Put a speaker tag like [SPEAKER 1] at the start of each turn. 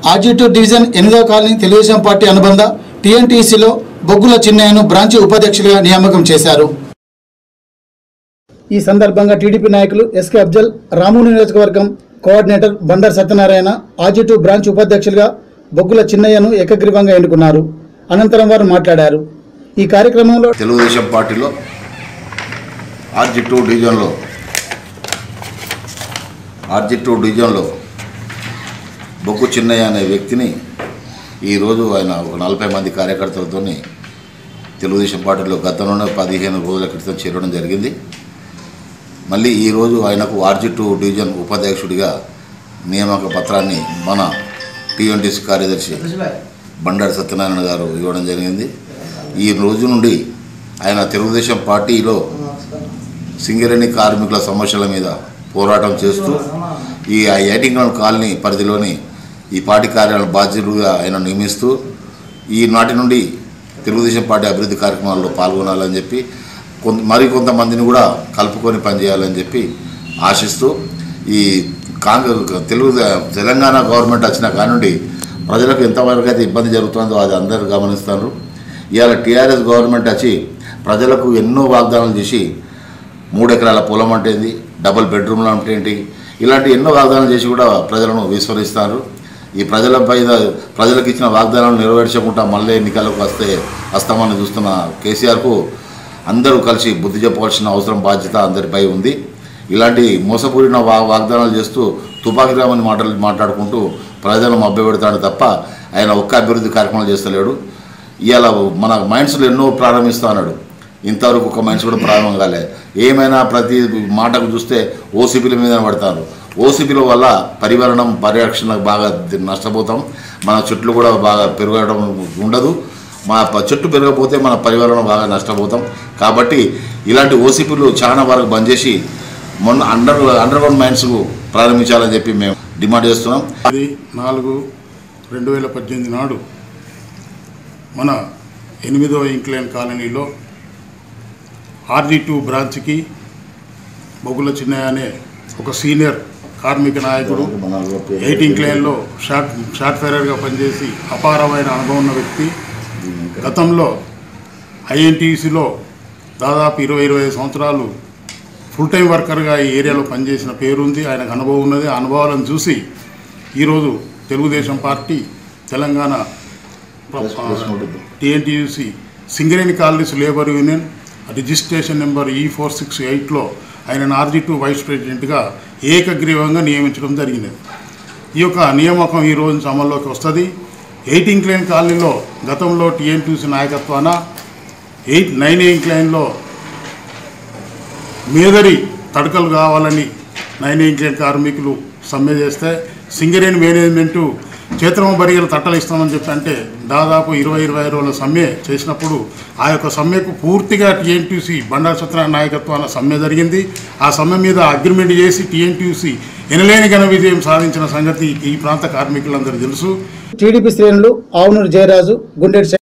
[SPEAKER 1] ఆర్జిటూ division ఎనిమిదవ colony Telugu Desam party అనుబంధ టీఎన్టీసీలో బొగ్గుల చిన్నయ్యను బ్రాంచ్ ఉపాధ్యక్షుడిగా నియామకం చేశారు ఈ సందర్భంగా టీడీపీ నాయకులు ఎస్కే అఫ్జల్ రాము నియోజకవర్గం coordinator Bandaru Satyanarayana RG two branch ఉపాధ్యక్షులుగా బొగ్గుల చిన్నయ్యను ఏకగ్రీవంగా ఎన్నుకున్నారు అనంతరం వారు మాట్లాడారు ఈ కార్యక్రమంలో
[SPEAKER 2] తెలుగుదేశం పార్టీలో ఆర్జీ టూ డివిజన్లో ఆర్జీ టూ డివిజన్లో బొగ్గు చిన్నయ్య అనే వ్యక్తిని ఈరోజు ఆయన ఒక నలభై మంది కార్యకర్తలతో తెలుగుదేశం పార్టీలో గతంలోనే పదిహేను రోజుల క్రితం చేరడం జరిగింది మళ్ళీ ఈరోజు ఆయనకు ఆర్జీ టూ డివిజన్ ఉపాధ్యక్షుడిగా నియామక పత్రాన్ని మన టీఎన్టీసీ కార్యదర్శి బండారు సత్యనారాయణ గారు ఇవ్వడం జరిగింది ఈ రోజు నుండి ఆయన తెలుగుదేశం పార్టీలో సింగరేణి కార్మికుల సమస్యల మీద పోరాటం చేస్తూ ఈ ఎయిటింగ్ కాలనీ పరిధిలోని ఈ పార్టీ కార్యాలయ బాధ్యులుగా ఆయన నియమిస్తూ ఈ నాటి నుండి తెలుగుదేశం పార్టీ అభివృద్ధి కార్యక్రమాల్లో పాల్గొనాలని చెప్పి కొంత మరి కొంతమందిని కూడా కలుపుకొని పనిచేయాలని చెప్పి ఆశిస్తూ ఈ కాంగ్రెస్ తెలుగు తెలంగాణ గవర్నమెంట్ వచ్చిన కానుండి ప్రజలకు ఎంతవరకు అయితే ఇబ్బంది జరుగుతుందో అది అందరూ గమనిస్తున్నారు ఇవాళ టీఆర్ఎస్ గవర్నమెంట్ వచ్చి ప్రజలకు ఎన్నో వాగ్దానాలు చేసి మూడు ఎకరాల పొలం అంటే ఏంది డబుల్ బెడ్రూమ్లు అంటే ఏంటి ఇలాంటి ఎన్నో వాగ్దానాలు చేసి కూడా ప్రజలను విస్మరిస్తారు ఈ ప్రజలపై ప్రజలకు ఇచ్చిన వాగ్దానాలు నెరవేర్చకుండా మళ్ళీ ఎన్నికలకు వస్తే వస్తామని చూస్తున్న కేసీఆర్కు అందరూ కలిసి బుద్ధి చెప్పవలసిన అవసరం బాధ్యత అందరిపై ఉంది ఇలాంటి మోసపూరిన వా వాగ్దానాలు చేస్తూ తుపాకీ రామని మాటలు మాట్లాడుకుంటూ ప్రజలను మభ్యపెడతాడు తప్ప ఆయన ఒక్క అభివృద్ధి కార్యక్రమాలు చేస్తలేడు ఇవాళ మన మైండ్స్లో ఎన్నో ప్రారంభిస్తా అన్నాడు ఇంతవరకు ఒక మైండ్స్ కూడా ప్రారంభం కాలే ఏమైనా ప్రతి మాటకు చూస్తే ఓసీపీల మీద పడతారు ఓసీపీల వల్ల పరివరణం పరిరక్షణకు బాగా నష్టపోతాం మన చెట్లు కూడా బాగా పెరగడం ఉండదు మా ప- చెట్టు పెరగకపోతే మన పరివరణం బాగా నష్టపోతాం కాబట్టి ఇలాంటి ఓసీపీలు చాలా వరకు బంద్ చేసి మొన్న అండర్ అండర్ గ్రౌండ్ మైన్స్ ప్రారంభించాలని చెప్పి మేము డిమాండ్ చేస్తున్నాం
[SPEAKER 3] అది నాలుగు రెండు వేల పద్దెనిమిది నాడు మన ఎనిమిదవ ఇంక్లైన్ కాలనీలో ఆర్జీ టూ బ్రాంచ్కి బొగుల చిన్నయ్య అనే ఒక సీనియర్ కార్మిక నాయకుడు ఎయిట్ ఇంక్లైన్లో షార్ట్ షార్ట్ ఫైరర్గా పనిచేసి అపారమైన అనుభవం ఉన్న వ్యక్తి గతంలో ఐఎన్టీసీలో దాదాపు ఇరవై ఇరవై ఐదు సంవత్సరాలు ఫుల్ టైం వర్కర్గా ఈ ఏరియాలో పనిచేసిన పేరుంది ఆయనకు అనుభవం ఉన్నది ఆ అనుభవాలను చూసి ఈరోజు Telugu Desam party Telangana TNTUC Singareni colonies labour union registration number ఈ ఫోర్ సిక్స్ ఎయిట్లో ఆయన ఆర్జీ టూ వైస్ ప్రెసిడెంట్గా ఏకగ్రీవంగా నియమించడం జరిగినది ఈ యొక్క నియామకం ఈ రోజు నుంచి అమల్లోకి వస్తుంది ఎయిట్ ఇంక్లైన్ కాలనీలో గతంలో టీఎన్టీయూసీ నాయకత్వాన ఎయిట్ నైన్ ఇంక్లైన్లో మేదరి తడకలు కావాలని నైన్ ఇంక్లైన్ కార్మికులు సమ్మె చేస్తే సింగరేణి మేనేజ్మెంటు చేత్రమ బరిగల తట్టలు ఇస్తామని చెప్పి అంటే దాదాపు ఇరవై ఇరవై రోజుల సమ్మె చేసినప్పుడు ఆ యొక్క సమ్మెకు పూర్తిగా టీఎన్టీసీ బండారు సత్యనారాయణ నాయకత్వాన సమ్మె జరిగింది ఆ సమ్మె మీద అగ్రిమెంట్ చేసి టీఎన్టీసీ ఎనలేని ఘన విజయం సాధించిన సంగతి ఈ ప్రాంత కార్మికులందరూ తెలుసు
[SPEAKER 1] టీడీపీ శ్రేణులు ఆవునూరు జయరాజు గుండెటి